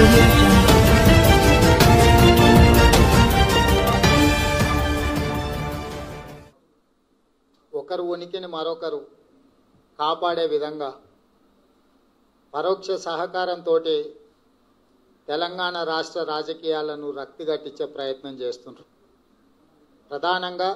audio jungle. ఒకరు ఉనికిని మరొకరు కాపాడే విధంగా పరోక్ష సహకారంతో తెలంగాణ రాష్ట్ర రాజకీయాలను రక్తిగట్టించే ప్రయత్నం చేస్తున్నారు ప్రధానంగా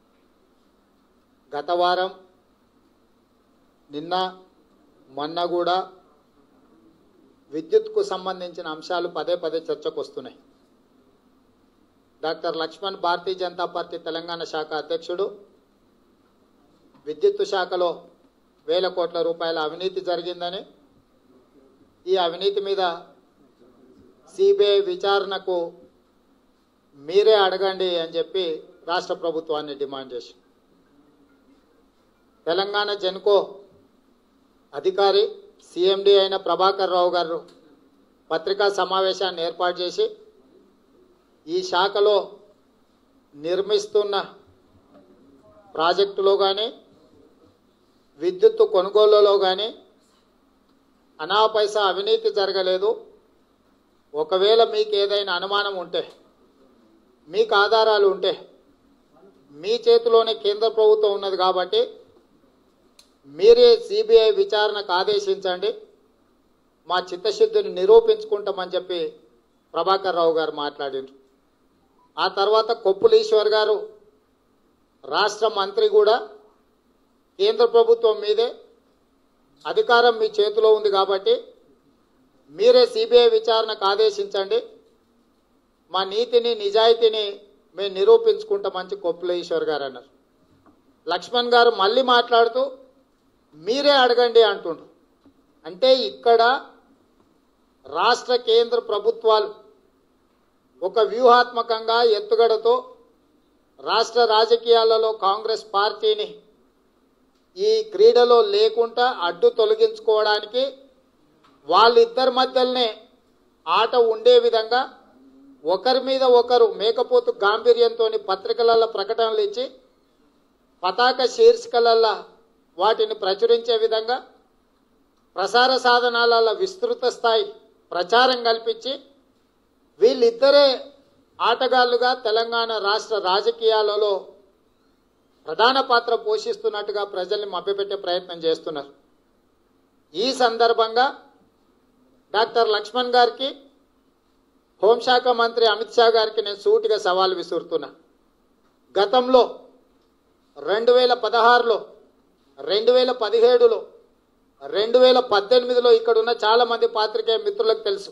గత వారం నిన్న మొన్న కూడా విద్యుత్కు సంబంధించిన అంశాలు పదే పదే చర్చకు వస్తున్నాయి డాక్టర్ లక్ష్మణ్ భారతీయ జనతా పార్టీ తెలంగాణ శాఖ అధ్యక్షుడు విద్యుత్ శాఖలో వేల కోట్ల రూపాయల అవినీతి జరిగిందని ఈ అవినీతి మీద సిబిఐ విచారణకు మీరే అడగండి అని చెప్పి రాష్ట్ర ప్రభుత్వాన్ని డిమాండ్ చేసి తెలంగాణ జెన్కో అధికారి సిఎండి అయిన ప్రభాకర్ రావు గారు పత్రికా సమావేశాన్ని ఏర్పాటు చేసి ఈ శాఖలో నిర్మిస్తున్న ప్రాజెక్టులో కానీ విద్యుత్తు కొనుగోలులో కానీ అనా పైసా అవినీతి జరగలేదు ఒకవేళ మీకు ఏదైనా అనుమానం ఉంటే మీకు ఆధారాలు ఉంటే మీ చేతిలోనే కేంద్ర ప్రభుత్వం ఉన్నది కాబట్టి మీరే సిబిఐ విచారణకు ఆదేశించండి మా చిత్తశుద్ధిని నిరూపించుకుంటామని చెప్పి ప్రభాకర్ రావు గారు మాట్లాడిండ్రు ఆ తర్వాత కొప్పుల ఈశ్వర్ గారు రాష్ట్ర మంత్రి కూడా కేంద్ర ప్రభుత్వం మీదే అధికారం మీ చేతిలో ఉంది కాబట్టి మీరే సిబిఐ విచారణకు ఆదేశించండి మా నీతిని నిజాయితీని మేము నిరూపించుకుంటామని కొప్పుల ఈశ్వర్ గారు అన్నారు లక్ష్మణ్ గారు మళ్ళీ మాట్లాడుతూ మీరే అడగండి అంటుండ్రు అంటే ఇక్కడ రాష్ట్ర కేంద్ర ప్రభుత్వాలు ఒక వ్యూహాత్మకంగా ఎత్తుగడతో రాష్ట్ర రాజకీయాలలో కాంగ్రెస్ పార్టీని ఈ క్రీడలో లేకుండా అడ్డు తొలగించుకోవడానికి వాళ్ళిద్దరి మధ్యలోనే ఆట ఉండే విధంగా ఒకరి మీద ఒకరు మేకపోతు గాంభీర్యంతో పత్రికలలో ప్రకటనలు ఇచ్చి పతాక శీర్షికలల్లో వాటిని ప్రచురించే విధంగా ప్రసార సాధనాల విస్తృత స్థాయి ప్రచారం కల్పించి వీళ్ళిద్దరే ఆటగాళ్లుగా తెలంగాణ రాష్ట్ర రాజకీయాలలో ప్రధాన పాత్ర పోషిస్తున్నట్టుగా ప్రజల్ని మభ్యపెట్టే ప్రయత్నం చేస్తున్నారు ఈ సందర్భంగా డాక్టర్ లక్ష్మణ్ గారికి హోంశాఖ మంత్రి అమిత్ షా గారికి నేను సూటిగా సవాల్ విసురుతున్నా గతంలో రెండు వేల పదహారులో రెండు వేల పదిహేడులో రెండు వేల పద్దెనిమిదిలో ఇక్కడున్న చాలామంది పాత్రికేయ మిత్రులకు తెలుసు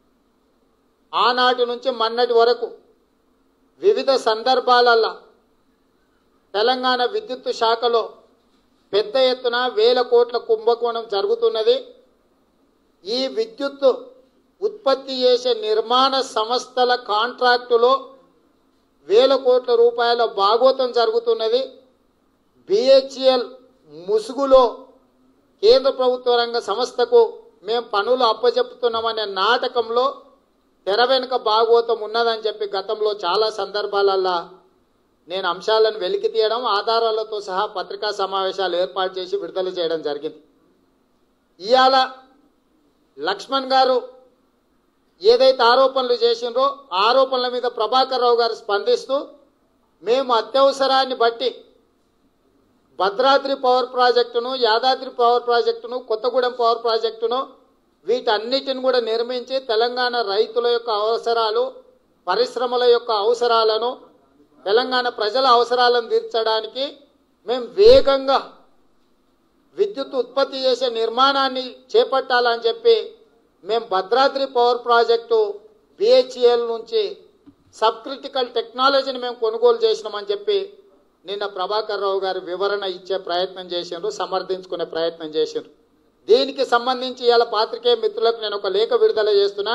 ఆనాటి నుంచి మన్నటి వరకు వివిధ సందర్భాలల్లో తెలంగాణ విద్యుత్ శాఖలో పెద్ద ఎత్తున వేల కోట్ల కుంభకోణం జరుగుతున్నది ఈ విద్యుత్ ఉత్పత్తి చేసే నిర్మాణ సంస్థల కాంట్రాక్టులో వేల కోట్ల రూపాయల భాగోతం జరుగుతున్నది బిహెచ్ఎల్ ముసుగులో కేంద్ర ప్రభుత్వ రంగ సంస్థకు మేము పనులు అప్పచెప్పుతున్నామనే నాటకంలో తెర వెనుక భాగవతం ఉన్నదని చెప్పి గతంలో చాలా సందర్భాలల్లో నేను అంశాలను వెలికి తీయడం ఆధారాలతో సహా పత్రికా సమావేశాలు ఏర్పాటు చేసి విడుదల చేయడం జరిగింది ఇవాళ లక్ష్మణ్ గారు ఏదైతే ఆరోపణలు చేసిండ్రో ఆ ఆరోపణల మీద ప్రభాకర్ రావు గారు స్పందిస్తూ మేము అత్యవసరాన్ని బట్టి భద్రాద్రి పవర్ ప్రాజెక్టును యాదాద్రి పవర్ ప్రాజెక్టును కొత్తగూడెం పవర్ ప్రాజెక్టును వీటన్నిటిని కూడా నిర్మించి తెలంగాణ రైతుల యొక్క అవసరాలు పరిశ్రమల యొక్క అవసరాలను తెలంగాణ ప్రజల అవసరాలను తీర్చడానికి మేము వేగంగా విద్యుత్ ఉత్పత్తి చేసే నిర్మాణాన్ని చేపట్టాలని చెప్పి మేము భద్రాద్రి పవర్ ప్రాజెక్టు బిహెచ్ఎల్ నుంచి సబ్ క్రిటికల్ టెక్నాలజీని మేము కొనుగోలు చేసినామని చెప్పి నిన్న ప్రభాకర్ రావు గారు వివరణ ఇచ్చే ప్రయత్నం చేసిండ్రు సమర్థించుకునే ప్రయత్నం చేసిండ్రు దీనికి సంబంధించి ఇవాళ పాత్రికేయ మిత్రులకు నేను ఒక లేఖ విడుదల చేస్తున్నా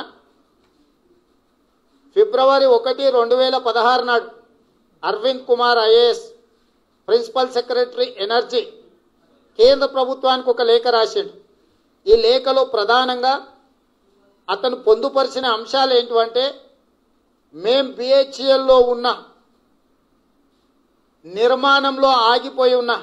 ఫిబ్రవరి ఒకటి రెండు వేల పదహారు నాడు Aravind Kumar IAS principal secretary energy కేంద్ర ప్రభుత్వానికి ఒక లేఖ రాసిండు ఈ లేఖలో ప్రధానంగా అతను పొందుపరిచిన అంశాలు ఏంటంటే మేం బిహెచ్ఎల్లో ఉన్న నిర్మాణంలో ఆగిపోయి ఉన్న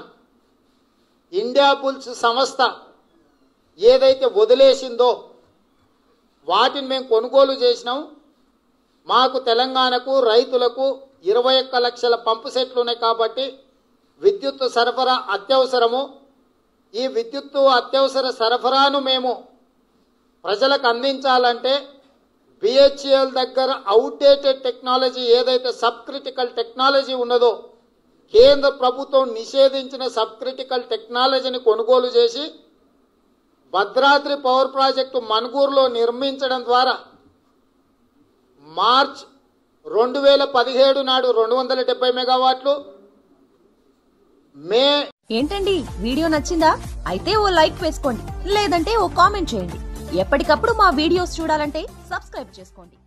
ఇండియా బుల్స్ సంస్థ ఏదైతే వదిలేసిందో వాటిని మేము కొనుగోలు చేసినాం మాకు తెలంగాణకు రైతులకు ఇరవై ఒక్క లక్షల పంపు సెట్లు ఉన్నాయి కాబట్టి విద్యుత్ సరఫరా అత్యవసరము ఈ విద్యుత్తు అత్యవసర సరఫరాను మేము ప్రజలకు అందించాలంటే బిహెచ్ఎల్ దగ్గర అవుట్డేటెడ్ టెక్నాలజీ ఏదైతే సబ్ క్రిటికల్ టెక్నాలజీ ఉన్నదో కేంద్ర ప్రభుత్వం నిషేధించిన సబ్ క్రిటికల్ టెక్నాలజీని కొనుగోలు చేసి భద్రాద్రి పవర్ ప్రాజెక్టు మణుగూరులో నిర్మించడం ద్వారా మార్చ్ రెండు వేల పదిహేడు నాడు రెండు వందల డెబ్బై మెగావాట్లు మే ఏంటండి వీడియో నచ్చిందా అయితే ఓ లైక్ వేసుకోండి లేదంటే ఓ కామెంట్ చేయండి ఎప్పటికప్పుడు మా వీడియోస్ చూడాలంటే సబ్స్క్రైబ్ చేసుకోండి